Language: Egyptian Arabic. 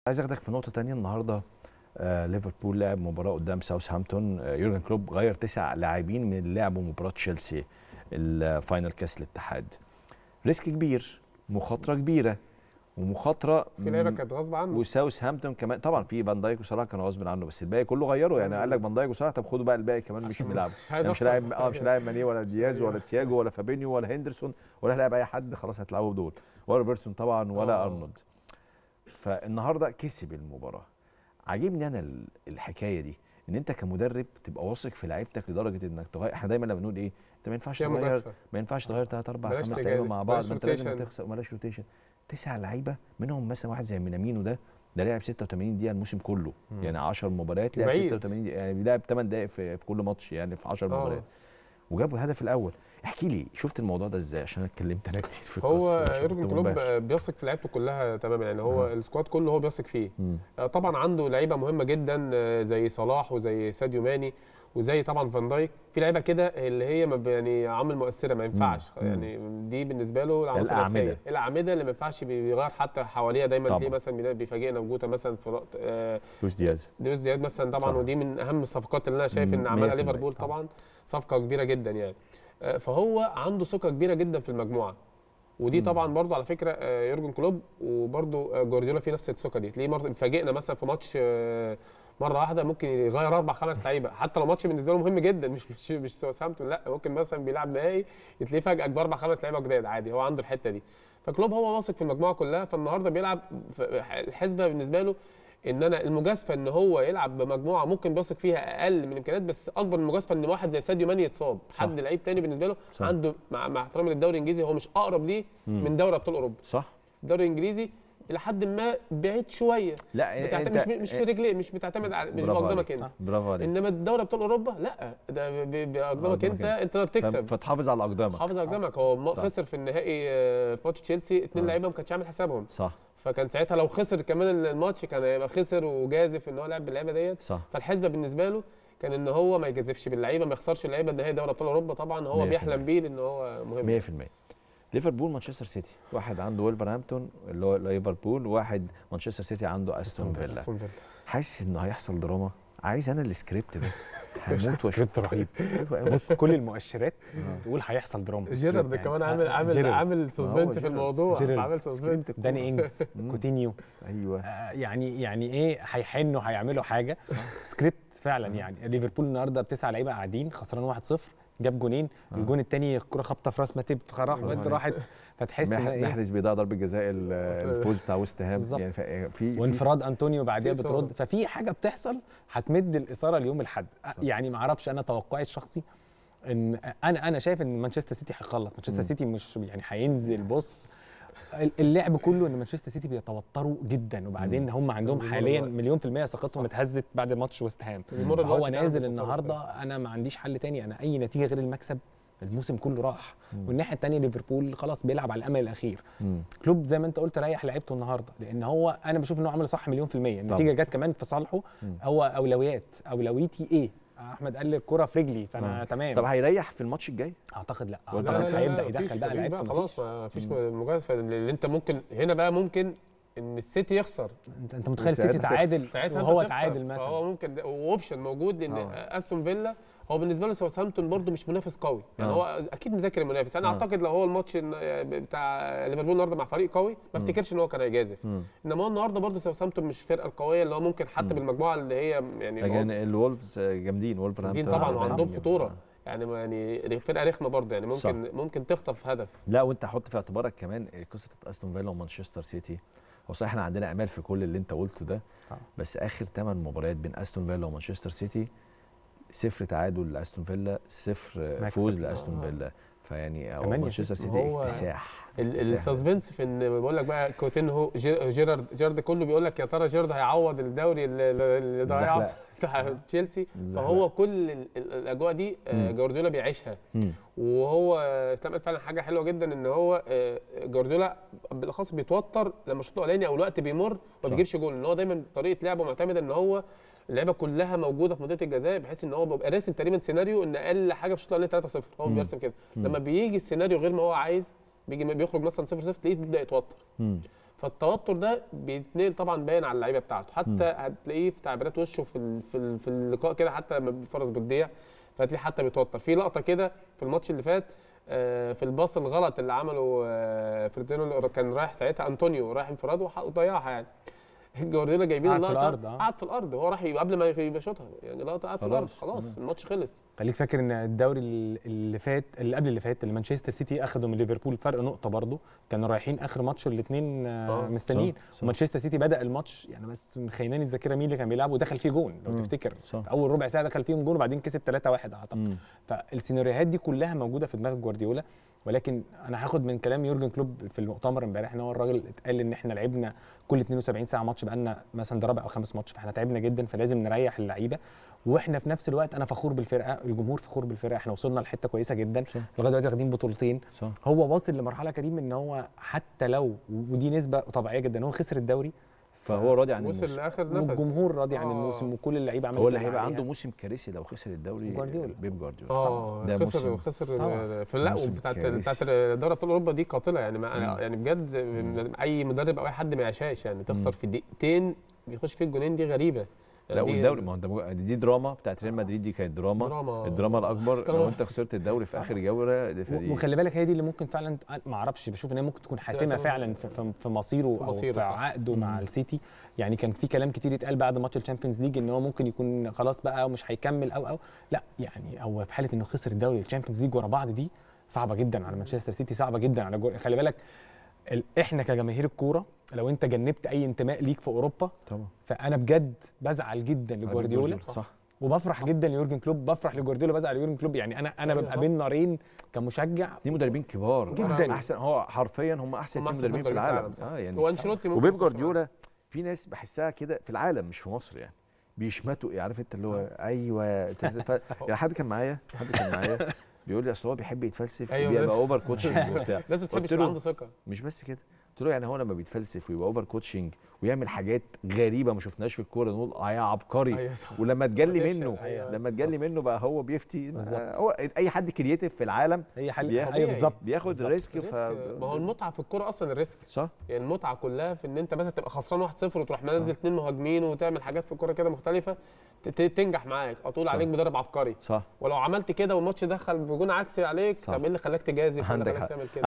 عايز اخدك في نقطه تانية النهارده آه ليفربول لعب مباراه قدام ساوثهامبتون آه يورجن كلوب غير تسع لاعبين من اللي لعبوا مباراه تشيلسي الفاينل كاس الاتحاد ريسك كبير مخاطره كبيره ومخاطره في لعيبه كانت غصب عنه وساوث هامبتون كمان طبعا في فان دايك وصلاح كانوا غصب عنه بس الباقي كله غيره يعني قال لك فان دايك وصلاح طب خدوا بقى الباقي كمان مش بيلعب مش عايز مش أخسر. لاعب اه مش لاعب ماني ولا دياز ولا تياجو ولا فابينيو ولا هندرسون ولا لاعب اي حد خلاص هتلعبوا دول ولا روبرتسون طبعا ولا آه. ارنولد فالنهارده كسب المباراه عاجبني انا ال- الحكايه دي ان انت كمدرب تبقى واثق في لعيبتك لدرجه انك تغير احنا دايما لما بنقول ايه انت ما ينفعش فيها تغير مجازفه ما ينفعش تغير ثلاث اربع بلاش خمس تجازف، لعيبه مع بعض بلاش ما انت لازم روتيشن. تخسر بلاش روتيشن تسع لعيبه منهم مثلا واحد زي مينامينو ده ده لعب 86 دقيقه الموسم كله مم. يعني 10 مباريات لعب بعيد. 86 دقيقه يعني بيلعب 8 دقائق في, في كل ماتش يعني في 10 آه. مباريات وجاب الهدف الاول احكي لي شفت الموضوع ده ازاي عشان انا اتكلمت انا كتير في هو القصة عشان يورجن كنت كلوب منبهر. بيثق في لعيبته كلها تماما يعني هو آه. السكواد كله هو بيثق فيه مم. آه، طبعا عنده لعيبه مهمه جدا آه، زي صلاح وزي ساديو ماني وزي طبعا فان دايك في لعيبه كده اللي هي ما ب- يعني عامل مؤثره ما ينفعش مم. يعني دي بالنسبه له العناصر الأعمدة. الاساسيه الاعمده اللي ما ينفعش بيغير حتى حواليها دايما طبعاً. تلاقيه مثلا بيلاقي- بيفاجئنا وجوده مثلا في رق- آه، لويس دياز ديوس زياد مثلا طبعا صح. ودي من اهم الصفقات اللي انا شايف ان مم، عملها 100% ليفربول طبعاً. طبعا صفقه كبيره جدا يعني آه، فهو عنده ثقه كبيره جدا في المجموعه ودي مم. طبعا برضو على فكره آه، يورجن كلوب وبرضو آه، جوارديولا في نفس الثقه دي تلاقيه برضو فاجئنا مثلا في ماتش آه، مره واحده ممكن يغير اربع خمس لعيبه حتى لو ماتش بالنسبه له مهم جدا مش مش مش ساوثهامبتون لا ممكن مثلا بيلعب نهائي تلاقيه فجاه باربع خمس لعيبه جداد عادي هو عنده الحته دي فكلوب هو واثق في المجموعه كلها فالنهارده بيلعب ف- الحسبه بالنسبه له ان انا المجازفه ان هو يلعب بمجموعه ممكن بيثق فيها اقل من الامكانيات بس اكبر من المجازفه ان واحد زي ساديو ماني يتصاب صح. حد لعيب تاني بالنسبه له صح. عنده مع, مع احترامي للدوري الانجليزي هو مش اقرب ليه مم. من دوري ابطال اوروبا صح الدوري الانجليزي الى حد ما بعيد شويه لا بتعتمد مش مش في رجليه مش بتعتمد على مش برافو بقدامك عليك. انت برافو عليك انما الدوري ابطال اوروبا لا ده ب- ب- بقدامك قدامك انت أنت. انت تقدر تكسب فتحافظ على اقدامك حافظ على قدامك هو ما صح. خسر في النهائي آه، في ماتش تشيلسي اثنين آه. لعيبه ما كانش عامل حسابهم صح فكان ساعتها لو خسر كمان الماتش كان هيبقى خسر وجازف ان هو لعب باللعيبه ديت صح فالحسبه بالنسبه له كان ان هو ما يجازفش باللعيبه ما يخسرش اللعيبه النهائي دوري ابطال اوروبا طبعا هو 100%. بيحلم بيه لان هو مهم 100% ليفربول مانشستر سيتي واحد عنده ولفرهامبتون اللي هو ليفربول وواحد مانشستر سيتي عنده استون فيلا أستون فيلا. حاسس انه هيحصل دراما عايز انا السكريبت ده هموت واشوف سكريبت رهيب بص كل المؤشرات تقول هيحصل دراما جيرارد يعني كمان عامل عامل جيرارد. عامل سسبنس في جيرارد. الموضوع جيرارد. عامل سسبنس داني انجز مم. كوتينيو ايوه آه، يعني يعني ايه هيحنوا هيعملوا حاجه سكريبت فعلا يعني ليفربول النهارده بتسع لعيبه قاعدين خسران 1-0 جاب جونين آه. الجون الثاني الكره خبطه في راس ماتيب فراح برافو عليك. راحت فتحس ان مح- ايه محرز بيضيع ضربه جزاء ال- الفوز بتاع ويست هام بالظبط. يعني ف- في في وانفراد انطونيو بعديها في بترد إثارة. ففي حاجه بتحصل هتمد الاثاره ليوم الاحد صح. يعني ما اعرفش انا توقعي الشخصي ان انا انا شايف ان مانشستر سيتي هيخلص مانشستر مم. سيتي مش يعني هينزل بص اللعب كله ان مانشستر سيتي بيتوتروا جدا وبعدين هم عندهم بيمر حاليا الوقت. مليون في المية ثقتهم اتهزت بعد ماتش ويست هام بيمر الوقت فهو فعلاً نازل بيفكروا النهارده انا ما عنديش حل تاني انا اي نتيجه غير المكسب الموسم كله راح مم. والناحيه الثانيه ليفربول خلاص بيلعب على الامل الاخير مم. كلوب زي ما انت قلت ريح لعيبته النهارده لان هو انا بشوف ان هو عمل صح مليون في الميه النتيجه جت كمان في صالحه مم. هو اولويات اولويتي ايه احمد قال لي الكره في رجلي فانا آه. تمام طب هيريح في الماتش الجاي اعتقد لا لا، لا، اعتقد لا، هيبدا لا، يدخل مفيش- بقى مفيش لعيبته خلاص مفيش. ما فيش مجازفه اللي انت ممكن هنا بقى ممكن ان السيتي يخسر انت انت متخيل وساعتها سيتي تخسر. تعادل ساعتها وهو أنت تخسر. تعادل فهو مثلا ممكن ده- واوبشن موجود لان آه. استون فيلا هو بالنسبه له ساوثهامبتون برده مش منافس قوي يعني آه. هو اكيد مذاكر المنافس انا آه. اعتقد لو هو الماتش إن- بتاع ليفربول النهارده مع فريق قوي ما مم. افتكرش ان هو كان هيجازف مم. انما هو النهارده برده ساوثهامبتون مش الفرقه القويه اللي هو ممكن حتى مم. بالمجموعه اللي هي يعني لكن الولفز جامدين ولفرهامبتون جامدين طبعا جامدين. وعندهم خطوره آه. يعني يعني فرقه رخمه برده يعني صح. ممكن ممكن تخطف هدف لا وانت حط في اعتبارك كمان قصه استون فيلا ومانشستر سيتي هو صحيح احنا عندنا امال في كل اللي انت قلته ده طبعا. بس اخر 8 مباريات بين استون فيلا ومانشستر سيتي صفر تعادل لاستون فيلا صفر مكسب. فوز لاستون آه. فيلا فيعني هو تمانية مانشستر ست. سيتي هو اكتساح ال- اكتساح. السسبنس في ان بقول لك بقى كوتينهو جي- جيرارد جيرارد كله بيقول لك يا ترى جيرارد هيعوض الدوري اللي- اللي ضيعه الزحلقة. بتاع تشيلسي الزحلقة. فهو كل ال- ال- الاجواء دي آه، مم. جوارديولا بيعيشها مم. وهو آه، اسلام قال فعلا حاجه حلوه جدا ان هو آه، جوارديولا بالاخص بيتوتر لما الشوط الاولاني او الوقت بيمر ما صح. بيجيبش جول ان هو دايما طريقه لعبه معتمده ان هو اللعيبه كلها موجوده في منطقه الجزاء بحيث ان هو بيبقى راسم تقريبا سيناريو ان اقل حاجه في الشوط الاولاني 3-0 هو مم. بيرسم كده مم. لما بيجي السيناريو غير ما هو عايز بيجي بيخرج مثلا 0-0 تلاقيه بيبدا يتوتر مم. فالتوتر ده بيتنقل طبعا باين على اللعيبه بتاعته حتى هتلاقيه في تعبيرات وشه في ال- في ال- في اللقاء كده حتى لما الفرس بتضيع فهتلاقيه حتى بيتوتر في لقطه كده في الماتش اللي فات آه، في الباص الغلط اللي عمله آه، فردينو كان رايح ساعتها انطونيو رايح انفراد وح- وضيعها يعني جوارديولا جايبين قعد في اللقطه الأرض، آه. قعد في الارض هو راح ي- قبل ما يبقى شوطها يعني لقطه قعد في الارض خلاص. خلاص الماتش خلص خليك فاكر ان الدوري ال- اللي فات اللي قبل اللي فات اللي مانشستر سيتي اخدوا من ليفربول فرق نقطه برضه كانوا رايحين اخر ماتش الاثنين آه، مستنيين صح، صح. ومانشستر سيتي بدا الماتش يعني بس مخيناني الذاكره مين اللي كان بيلعب ودخل فيه جون لو مم. تفتكر صح. في اول ربع ساعه دخل فيهم جون وبعدين كسب 3-1 اعتقد مم. فالسيناريوهات دي كلها موجوده في دماغ جوارديولا ولكن انا هاخد من كلام يورجن كلوب في المؤتمر امبارح ان هو الراجل اتقال ان احنا لعبنا كل 72 ساعه ماتش بقالنا مثلا ده رابع او خامس ماتش فاحنا تعبنا جدا فلازم نريح اللعيبه واحنا في نفس الوقت انا فخور بالفرقه الجمهور فخور بالفرقه احنا وصلنا لحته كويسه جدا صح. لغايه دلوقتي واخدين بطولتين صح هو واصل لمرحله كريم ان هو حتى لو ودي نسبه طبيعيه جدا هو خسر الدوري فهو راضي عن وصل الموسم لاخر نفس والجمهور راضي عن آه. الموسم وكل اللعيبه عملت هو اللي اللي هيبقى عليها. عنده موسم كارثي لو خسر الدوري جوارديولا. بيب جوارديولا اه ده خسر موسم- خسر طبعاً. في لا موسم بتاعت كارثي. بتاعت دوري ابطال اوروبا دي قاتله يعني ما مم. يعني بجد اي مدرب او اي حد ما يعيشهاش يعني تخسر في دقيقتين بيخش فيه الجونين دي غريبه لا يعني دي- والدوري ما هو انت مو- دي دراما بتاعت ريال مدريد دي كانت دراما دراما الدراما الاكبر دراما. لو انت خسرت الدوري في اخر جوله دي و- فدي وخلي بالك هي دي اللي ممكن فعلا ما اعرفش بشوف ان هي ممكن تكون حاسمه حاسمة. فعلا في, في, في مصيره في او مصيره، في صح. عقده مع مم. السيتي يعني كان في كلام كتير يتقال بعد ماتش الشامبيونز ليج ان هو ممكن يكون خلاص بقى ومش هيكمل او او لا يعني هو في حاله انه خسر الدوري الشامبيونز ليج ورا بعض دي صعبه جدا على مانشستر سيتي صعبه جدا على جو... خلي بالك ال... احنا كجماهير الكوره لو انت جنبت اي انتماء ليك في اوروبا طبعا فانا بجد بزعل جدا لجوارديولا صح وبفرح جدا ليورجن كلوب بفرح لجوارديولا بزعل ليورجن كلوب يعني انا انا أيوة ببقى صح. بين نارين كمشجع دي مدربين كبار جداً. احسن هو حرفيا هم احسن هم اثنين أحسن مدربين في مدربين في العالم العالم، صح. اه يعني هو انشيلوتي ممكن وبيب يخش معاه. جوارديولا في ناس بحسها كده في العالم مش في مصر يعني بيشمتوا عارف انت اللي هو ايوه ف... يعني حد كان معايا حد كان معايا بيقول لي اصل هو بيحب يتفلسف أيوة، وبيبقى لازم. اوفر كوتشنج وبتاع لازم تحب قلت يبقى له- عنده ثقه مش بس كده قلت له يعني هو لما بيتفلسف ويبقى اوفر كوتشنج ويعمل حاجات غريبه ما شفناش في الكوره نقول اه يا عبقري ايوه صح ولما تجلي بتفشل، منه أيوة. لما تجلي منه بقى هو بيفتي بالظبط. هو اي حد كرييتيف في العالم هي حل بياخد- ايوه بالظبط بياخد بالظبط. ريسك ف... الريسك- ما هو المتعه في الكوره اصلا الريسك صح يعني المتعه كلها في ان انت مثلا تبقى خسران 1-0 وتروح منزل اثنين مهاجمين وتعمل حاجات في الكوره كده مختلفه ت- ت- تنجح معاك او تقول صح. عليك مدرب عبقري صح ولو عملت كده والماتش دخل بجون عكسي عليك صح. طب ايه اللي خلاك تجازف؟ إيه اللي عندك خلاك حق. تعمل كده؟